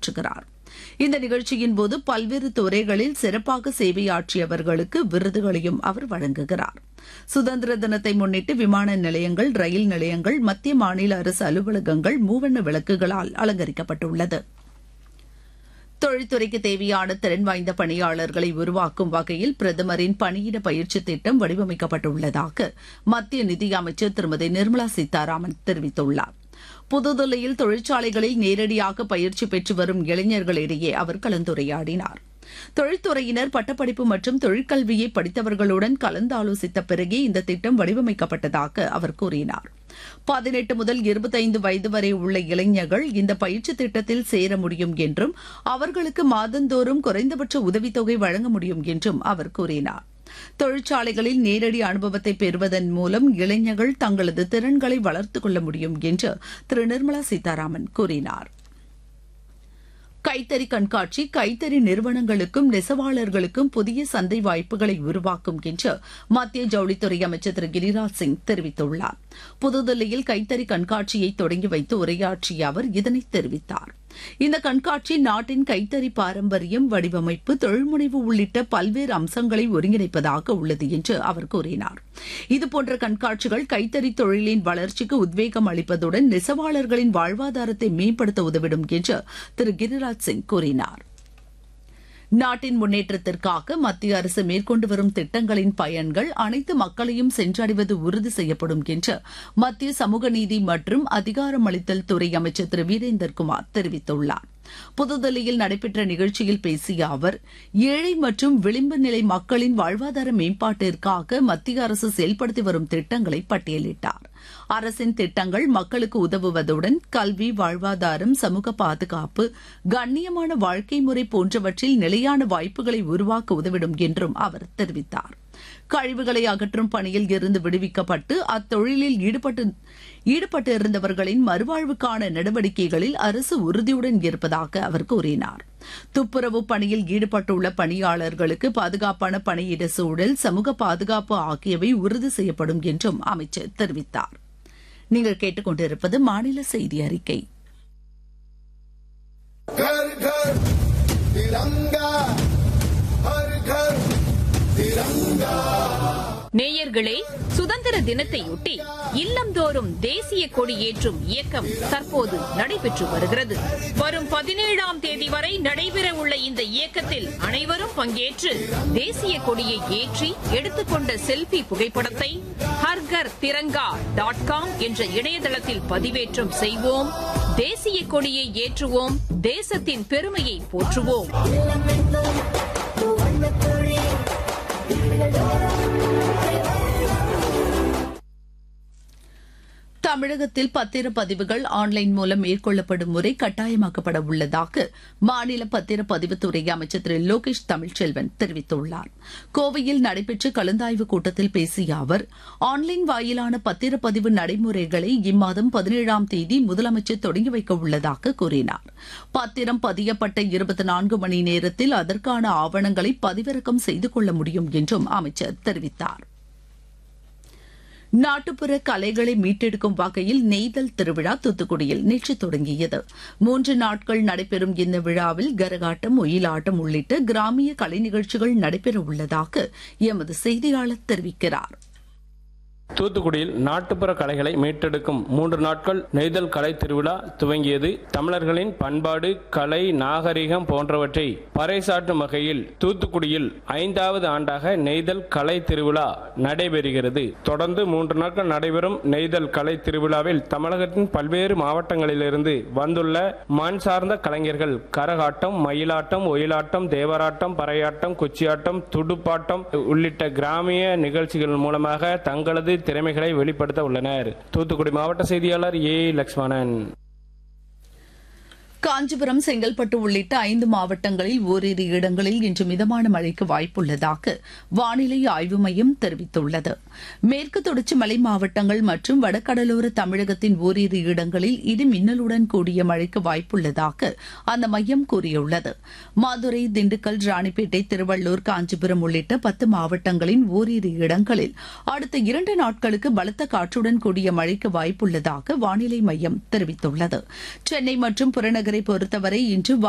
உரையாற்றுகிறார் இந்த நிகழ்ச்சியின் போது பல்வேறு துறைகளில் சிறப்பாக சேவையாற்றியவர்களுக்கு விருதுகளையும் அவர் வழங்குகிறார் சுதந்திர தினத்தை முன்னிட்டு விமான நிலையங்கள் ரயில் நிலையங்கள் மத்திய மாநில அரசு அலுவலகங்கள் மூவண்ண விளக்குகளால் அலங்கரிக்கப்பட்டுள்ளது தொழில்துறைக்கு தேவையான திறன் வாய்ந்த பணியாளர்களை உருவாக்கும் வகையில் பிரதமரின் பணியிட பயிற்சி திட்டம் வடிவமைக்கப்பட்டுள்ளதாக மத்திய நிதியமைச்சர் திருமதி நிர்மலா சீதாராமன் தெரிவித்துள்ளார் புதுதில்லியில் தொழிற்சாலைகளில் நேரடியாக பயிற்சி பெற்று வரும் இளைஞர்களிடையே அவர் கலந்துரையாடினார் தொழில்துறையினர் பட்டப்படிப்பு மற்றும் தொழிற்கல்வியை படித்தவர்களுடன் கலந்தாலோசித்த பிறகே இந்த திட்டம் வடிவமைக்கப்பட்டதாக அவர் கூறினார் பதினெட்டு முதல் இருபத்தைந்து வயது வரை உள்ள இளைஞர்கள் இந்த பயிற்சி திட்டத்தில் சேர முடியும் என்றும் அவர்களுக்கு மாதந்தோறும் குறைந்தபட்ச உதவித்தொகை வழங்க முடியும் என்றும் அவர் கூறினார் தொழிற்சாலைகளில் நேரடி அனுபவத்தை பெறுவதன் மூலம் இளைஞர்கள் தங்களது திறன்களை வளர்த்துக் கொள்ள முடியும் என்று திரு நிர்மலா சீதாராமன் கூறினார் கைத்தறி கண்காட்சி கைத்தறி நிறுவனங்களுக்கும் நெசவாளர்களுக்கும் புதிய சந்தை வாய்ப்புகளை உருவாக்கும் என்று மத்திய ஜவுளித்துறை அமைச்சர் திரு கிரிராஜ் சிங் தெரிவித்துள்ளார் புதுதில்லியில் கைத்தறி கண்காட்சியை தொடங்கி வைத்து உரையாற்றிய அவர் இதனை தெரிவித்தார் இந்த கண்காட்சி நாட்டின் கைத்தறி பாரம்பரியம் வடிவமைப்பு தொழில்முனைவு உள்ளிட்ட பல்வேறு அம்சங்களை ஒருங்கிணைப்பதாக உள்ளது என்று அவர் கூறினார் இதுபோன்ற கண்காட்சிகள் கைத்தறி தொழிலின் வளர்ச்சிக்கு உத்வேகம் அளிப்பதுடன் நெசவாளர்களின் வாழ்வாதாரத்தை மேம்படுத்த உதவிடும் என்று திரு கிரிராஜ் சிங் கூறினார் நாட்டின் முன்னேற்றத்திற்காக மத்திய அரசு மேற்கொண்டு வரும் திட்டங்களின் பயன்கள் அனைத்து மக்களையும் சென்றடைவது உறுதி செய்யப்படும் என்று மத்திய சமூக நீதி மற்றும் அதிகாரமளித்தல் துறை அமைச்சர் திரு வீரேந்தர் தெரிவித்துள்ளார் புதுதில்லியில் நடைபெற்ற நிகழ்ச்சியில் பேசிய அவர் ஏழை மற்றும் விளிம்பு நிலை மக்களின் வாழ்வாதார மேம்பாட்டிற்காக மத்திய அரசு செயல்படுத்தி வரும் திட்டங்களை பட்டியலிட்டார் அரசின் திட்டங்கள் மக்களுக்கு உதவுவதுடன் கல்வி வாழ்வாதாரம் சமூக பாதுகாப்பு கண்ணியமான வாழ்க்கை முறை போன்றவற்றில் நிலையான வாய்ப்புகளை உருவாக்க உதவிடும் என்றும் அவர் தெரிவித்தார் கழிவுகளை அகற்றும் பணியில் இருந்து விடுவிக்கப்பட்டு அத்தொழிலில் ஈடுபட்டு ஈடுபட்டிருந்தவர்களின் மறுவாழ்வுக்கான நடவடிக்கைகளில் அரசு உறுதியுடன் இருப்பதாக அவர் கூறினார் துப்புரவு பணியில் ஈடுபட்டுள்ள பணியாளர்களுக்கு பாதுகாப்பான பணியிட சூழல் சமூக பாதுகாப்பு ஆகியவை உறுதி செய்யப்படும் என்றும் அமைச்சர் தெரிவித்தார் நீங்கள் கேட்டுக்கொண்டிருப்பது மாநில செய்தி அறிக்கை घर घर तिरंगा हर घर तिरंगा நேயர்களே சுதந்திர தினத்தையொட்டி இல்லந்தோறும் தேசிய கொடி ஏற்றும் இயக்கம் தற்போது நடைபெற்று வருகிறது வரும் பதினேழாம் தேதி வரை நடைபெற உள்ள இந்த இயக்கத்தில் அனைவரும் பங்கேற்று தேசிய கொடியை ஏற்றி எடுத்துக்கொண்ட செல்பி புகைப்படத்தை ஹர்கர் திரங்கா டாட் காம் என்ற இணையதளத்தில் பதிவேற்றம் செய்வோம் தேசிய கொடியை ஏற்றுவோம் தேசத்தின் பெருமையை போற்றுவோம் தமிழகத்தில் பத்திரப்பதிவுகள் ஆன்லைன் மூலம் மேற்கொள்ளப்படும் முறை கட்டாயமாக்கப்பட உள்ளதாக மாநில பத்திரப்பதிவுத்துறை அமைச்சர் திரு லோகேஷ் தமிழ்ச்செல்வன் தெரிவித்துள்ளார் கோவையில் நடைபெற்ற கலந்தாய்வு கூட்டத்தில் பேசிய அவர் ஆன்லைன் வாயிலான பத்திரப்பதிவு நடைமுறைகளை இம்மாதம் பதினேழாம் தேதி முதலமைச்சர் தொடங்கி வைக்க உள்ளதாக கூறினார் பத்திரம் பதியப்பட்ட இருபத்தி நான்கு மணி நேரத்தில் அதற்கான ஆவணங்களை பதிவிறக்கம் செய்து கொள்ள முடியும் என்றும் அமைச்சர் தெரிவித்தார் நாட்டுப்புற கலைகளை மீட்டெடுக்கும் வகையில் நெய்தல் திருவிழா தூத்துக்குடியில் நேற்று தொடங்கியது மூன்று நாட்கள் நடைபெறும் இந்த விழாவில் கரகாட்டம் ஒயிலாட்டம் உள்ளிட்ட கிராமிய கலை நிகழ்ச்சிகள் நடைபெற உள்ளதாக எமது செய்தியாளர் தெரிவிக்கிறார் தூத்துக்குடியில் நாட்டுப்புற கலைகளை மீட்டெடுக்கும் மூன்று நாட்கள் நெய்தல் கலை திருவிழா துவங்கியது தமிழர்களின் பண்பாடு கலை நாகரிகம் போன்றவற்றை பறைசாற்றும் வகையில் தூத்துக்குடியில் ஐந்தாவது ஆண்டாக நெய்தல் கலை திருவிழா நடைபெறுகிறது தொடர்ந்து மூன்று நாட்கள் நடைபெறும் நெய்தல் கலை திருவிழாவில் தமிழகத்தின் பல்வேறு மாவட்டங்களிலிருந்து வந்துள்ள மண் சார்ந்த கலைஞர்கள் கரகாட்டம் மயிலாட்டம் ஒயிலாட்டம் தேவராட்டம் பறையாட்டம் குச்சியாட்டம் துடுப்பாட்டம் உள்ளிட்ட கிராமிய நிகழ்ச்சிகள் மூலமாக தங்களது திறமைகளை வெளிப்படுத்த உள்ளனர் தூத்துக்குடி மாவட்ட செய்தியாளர் ஏ லக்ஷ்மணன் காஞ்சிபுரம் செங்கல்பட்டு உள்ளிட்ட ஐந்து மாவட்டங்களில் ஓரிரு இடங்களில் இன்று மிதமான மழைக்கு வாய்ப்புள்ளதாக வானிலை ஆய்வு மையம் தெரிவித்துள்ளது மேற்கு தொடர்ச்சி மலை மாவட்டங்கள் மற்றும் வடகடலோர தமிழகத்தின் ஓரிரு இடங்களில் இடி மின்னலுடன் கூடிய மழைக்கு வாய்ப்புள்ளதாக அந்த மையம் கூறியுள்ளது மதுரை திண்டுக்கல் ராணிப்பேட்டை திருவள்ளூர் காஞ்சிபுரம் உள்ளிட்ட பத்து மாவட்டங்களின் ஓரிரு இடங்களில் அடுத்த இரண்டு நாட்களுக்கு பலத்த காற்றுடன் கூடிய மழைக்கு வாய்ப்புள்ளதாக வானிலை மையம் தெரிவித்துள்ளது சென்னை மற்றும் புறநகரை பொறுத்தவரை இன்று